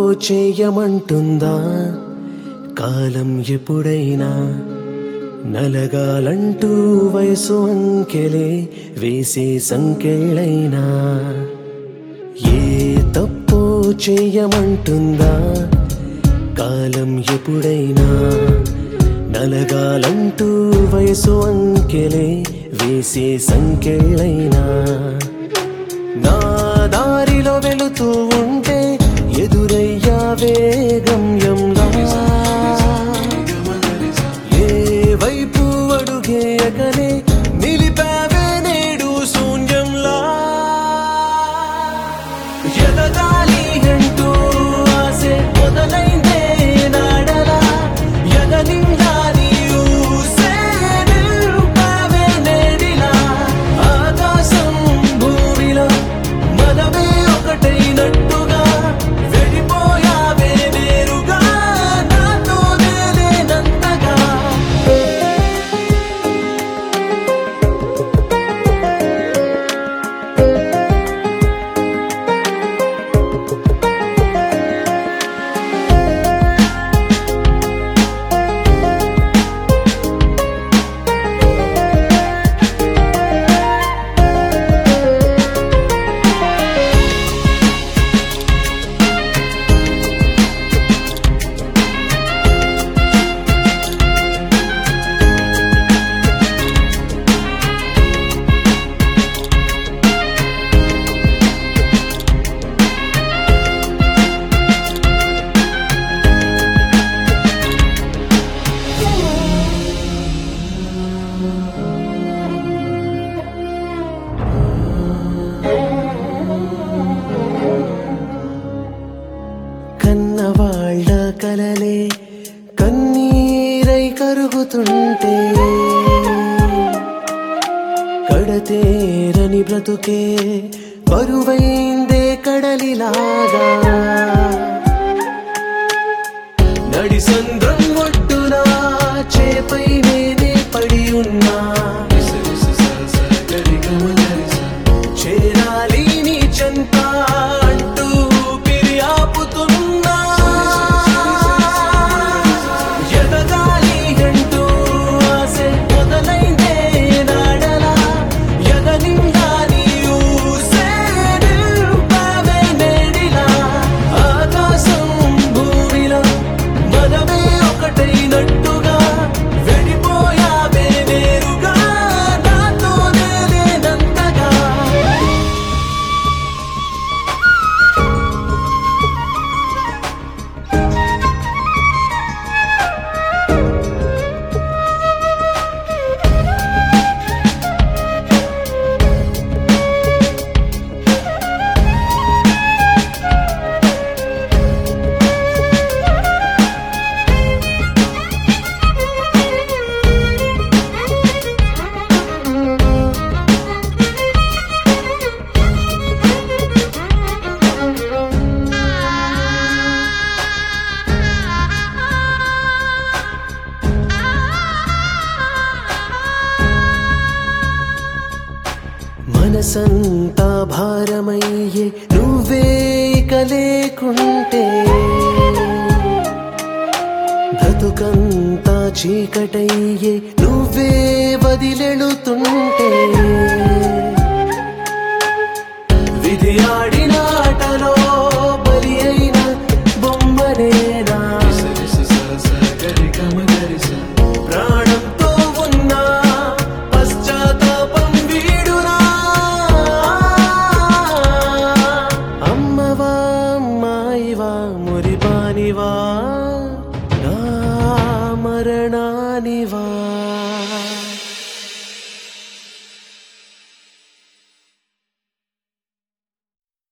చేయమంటుందా కాలం ఎప్పుడైనా నలగాలంటూ వయసు అంకెలే వేసే సంకెళ్ళైనా ఏ తప్పు చేయమంటుందా కాలం ఎప్పుడైనా నలగాలంటూ వయసు అంకెలే వేసే సంకెళ్ళైనా నా దారిలో వెళుతూ ఉంటే ఎదురయ్యా వేగమ్యంలా ఏ వైపు అడుగేయకనే నిలిపావే నేడు శూన్యంలా ఎదగాలి అంటూ ఆసే మొదలైందే నాడలా ఎదనిండా నీవుసే నిలుపావే నేడిలా ఆకాశం భూమిలో మనమే ఒకటైనట్టుగా వెళ్ళిపోయావే నేరుగా నాతో నేనేనంతగా కన్నవాళ్ళ కలలే కన్నీరై కరుగుతుంటే కడతేరని బ్రతుకే బరువైందే కడలిలాగా నడి సంద్రం ఒడ్డున చేపై నేనే పడి ఉన్నా చేరాలి నీ చెంత అంటూ పిరి ఆపుతున్నా ఎదగాలి అంటూ ఆసే మొదలైందే నాడలా ఎదనిండా నీవుసే నిలుపావే నేడిలా ఆకాశం భూమిలో మనమే ఒకటైనట్టుగా వెళ్ళిపోయావే నేరుగా నాతో నేనేనంతగా మనసంతా భారమయ్యే నువ్వే ఇక లేకుంటే బ్రతుకంతా చీకటయ్యే నువ్వే వదిలెళుతుంటే విధి ఆడిన ఆటలో బలి అయిన బొమ్మనేనా ప్రాణంతో ఉన్న పశ్చాత్తాపం వీడునా అమ్మవా అమ్మాయివా మురిపానివా